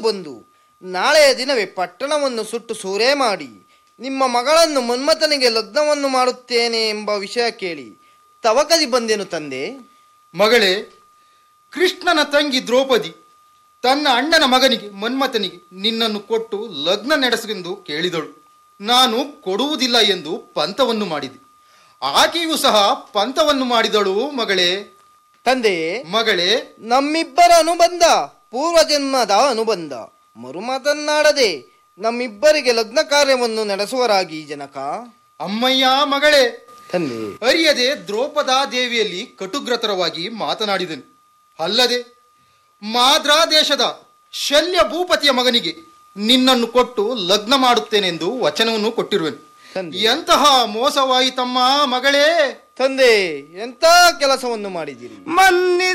ಬಂದು ನಾಳೆಯ ದಿನವೇ ಪಟ್ಟಣವನ್ನು ಸುಟ್ಟು ಸೂರೆ ಮಾಡಿ ನಿಮ್ಮ ಮಗಳನ್ನು ಮನ್ಮಥನಿಗೆ ಲಗ್ನವನ್ನು ಮಾಡುತ್ತೇನೆ ಎಂಬ ವಿಷಯ ಕೇಳಿ ತವಕದಿ ಬಂದೆನು ತಂದೆ ಮಗಳೇ ಕೃಷ್ಣನ ತಂಗಿ ದ್ರೌಪದಿ ತನ್ನ ಅಣ್ಣನ ಮಗನಿಗೆ ಮನ್ಮಥನಿಗೆ ನಿನ್ನನ್ನು ಕೊಟ್ಟು ಲಗ್ನ ನಡೆಸೆಂದು ಕೇಳಿದಳು ನಾನು ಕೊಡುವುದಿಲ್ಲ ಎಂದು ಪಂತವನ್ನು ಮಾಡಿದೆ ಆಕೆಯೂ ಸಹ ಪಂತವನ್ನು ಮಾಡಿದಳು ಮಗಳೇ ತಂದೆಯೇ ಮಗಳೇ ನಮ್ಮಿಬ್ಬರ ಅನುಬಂಧ ಪೂರ್ವಜನ್ಮದ ಅನುಬಂಧ ಮರುಮಾತನ್ನಾಡದೆ ನಮ್ಮಿಬ್ಬರಿಗೆ ಲಗ್ನ ಕಾರ್ಯವನ್ನು ನಡೆಸುವರಾಗಿ ಜನಕ ಅಮ್ಮಯ್ಯ ಮಗಳೇ ತಂದೆ ಅರಿಯದೆ ದ್ರೌಪದಾ ದೇವಿಯಲ್ಲಿ ಕಟುಗ್ರತರವಾಗಿ ಮಾತನಾಡಿದನು ಅಲ್ಲದೆ ಮಾದ್ರಾ ದೇಶದ ಶಲ್ಯ ಭೂಪತಿಯ ಮಗನಿಗೆ ನಿನ್ನನ್ನು ಕೊಟ್ಟು ಲಗ್ನ ಮಾಡುತ್ತೇನೆಂದು ವಚನವನ್ನು ಕೊಟ್ಟಿರುವೆನು ತಂದೆ. ಎಂತಹ ಮೋಸವಾಯಿತಮ್ಮ ಮಗಳೇ ತಂದೆ ಎಂತ ಕೆಲಸವನ್ನು ಮಾಡಿದಿರಿ ಮನ್ನಿ